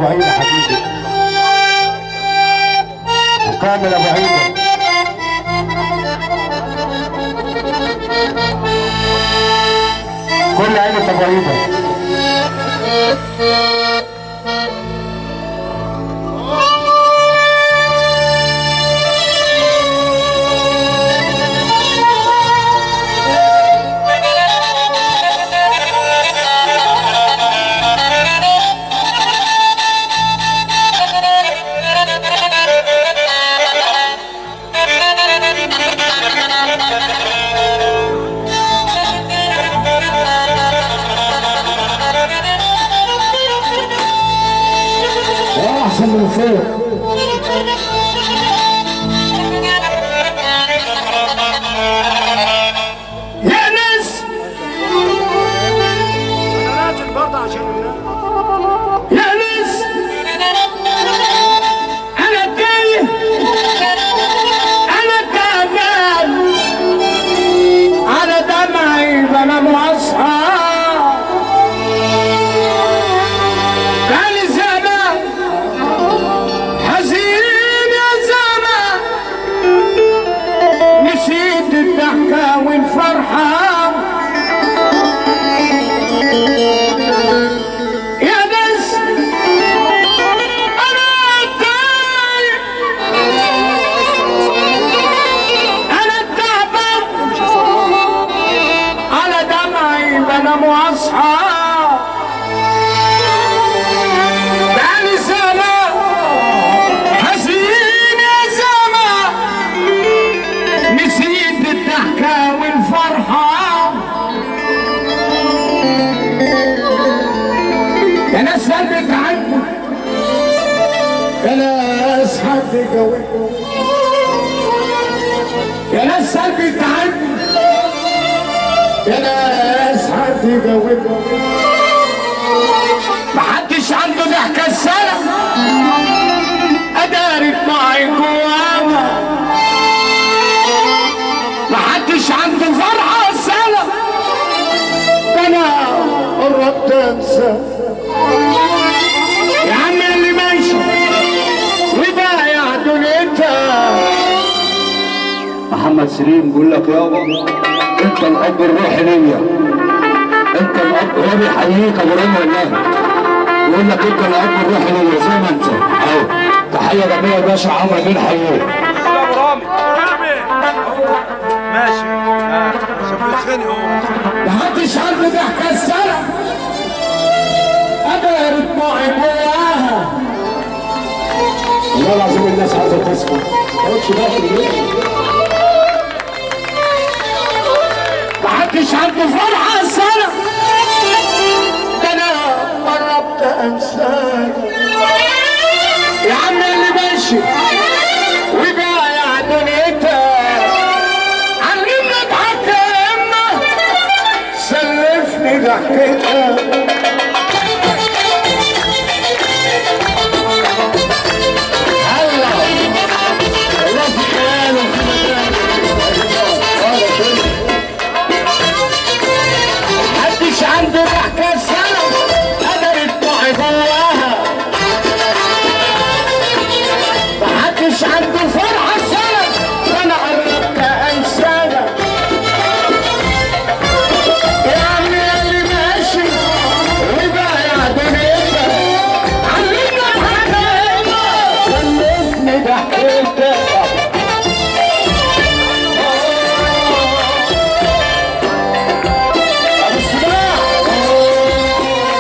ابو عيد حبيبي وكامل ابو عيد كل عيلة ابو عيد احسن من فوق يا ناس انا نازل برضه عشان يا ناس انا تايه انا تعبان على دمعي بنام واصحى بقالي زمان حزين يا زمان نسيت الضحكة والفرحة يا ناس انا تايه انا تعبان على دمعي بنام واصحى بقالي زمان حزين يا زمان نسيت الضحكة والفرحة يا ناس قلبك عني يا ناس حد جوكم يا ناس قلبك عني يا ناس حد جوكم محدش عنده ضحكة السنة أدارك معي جواها محدش عنده فرحة السنة ده أنا قربت أنسى يا عم اللي ماشي وبايع دنيتها محمد سليم بيقول لك يابا انت الاب الروحي ليا انت الاب هو بيحييك ابو رامي والله بيقول لك انت الاب الروحي ليا زي ما انت اهو تحيه جميله باشا عمرو بن حييك يا ابو رامي ماشي آه، عشان بيتخانق هو محدش عنده ضحكة السنة أدار دموعي جواها والله العظيم الناس عايزة تسمع ما تقولش باكل ليه محدش عنده فرحة السنة ده أنا قربت أنساك يا عم اللي ماشي وبايع دنيتك علمنا اضحك يا اما سلفني ضحكتك الله الله في خيال وفي مكان ولا شيء محدش عنده ضحكة سنة قدرت معي جواها محدش عنده فرحة سنة وانا قربت انساها يا عمي اللي ماشي وبايع دنيتك علمنا الحكاية خلتني ضحكتك طب اسمع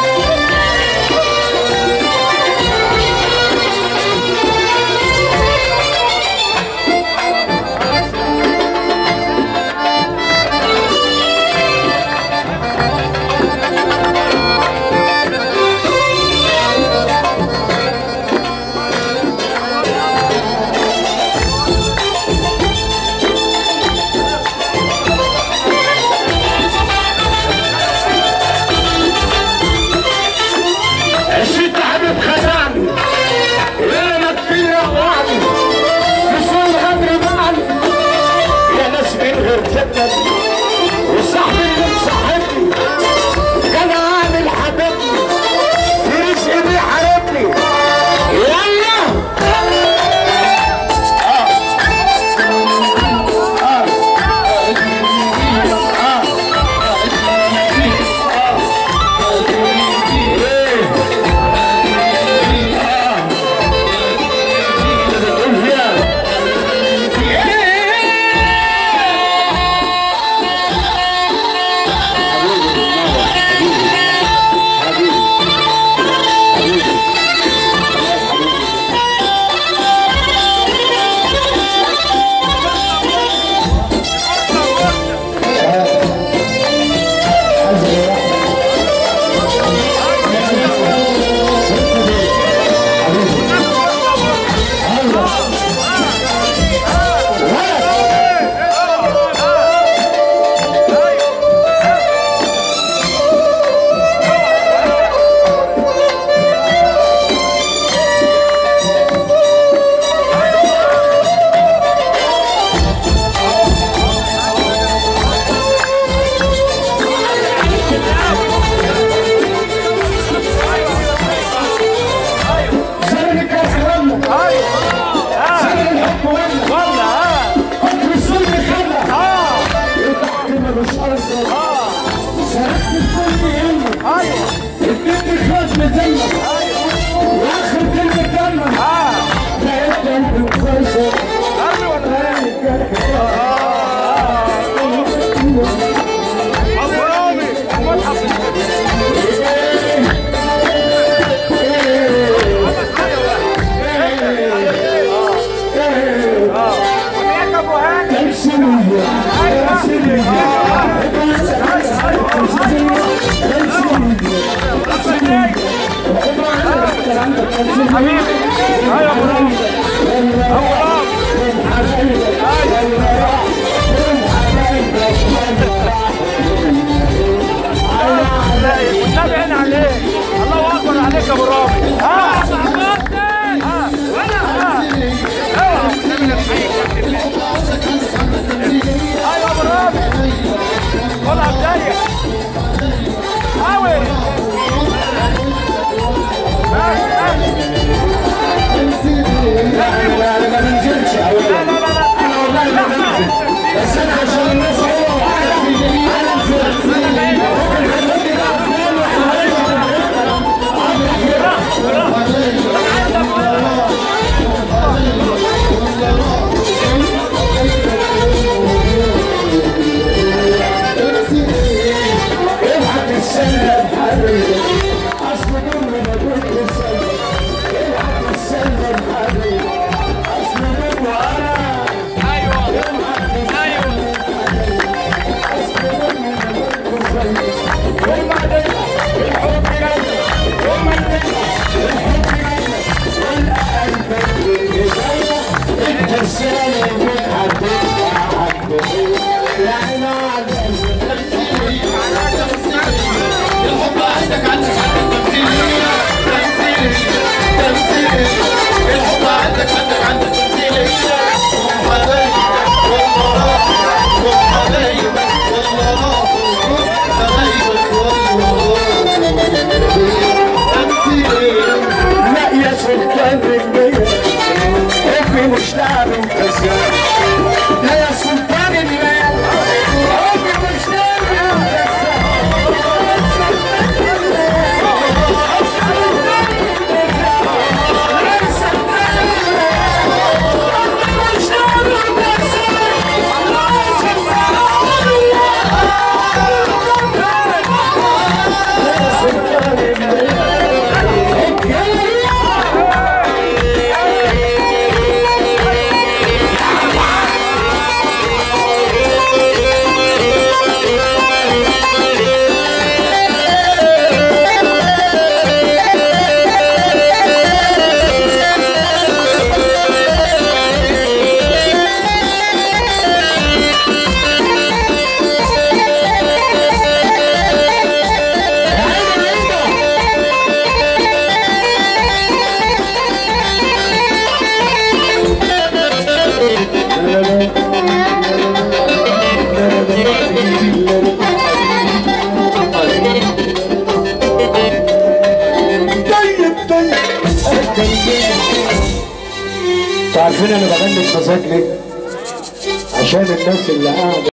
عشت حبيب خدعني يا ما تفينا وعدي فصول غدر بعدي يا ناس من غير جدد وصاحبي اللي مصاحبني كان عامل حبيبني في رزقي بيحاربني حبيبي ايوه يا ابو رامي ابو رامي والنبي هنا عليك الله اكبر عليك يا ابو رامي ها ها ها اوعى ايوه يا ابو رامي خدها بدايه حاول لا انا ما بنزلش لا لا لا لا انا والله ما بنزل بس انا عشان الناس هو وعارف انا نزلت اوعى تتسلم حبيبي اصل دول ما كنت تتسلم اوعى تتسلم حبيبي اصل دول وانا ايوه ايوه الحب عندك عندك عندك تمثيلية تمثيلية تمثيلية الحب عندك عندك عندك تمثيلية وحبايبك والله وحبايبك والله حبايبك والله تمثيلية لا يا سلطان النية حبي مش لعب وكسر لا يا سلطان الليل حبي مش لعب وكسر طيب طيب انتوا عارفين انا بغني بمزاج ليه؟ عشان الناس اللي قاعده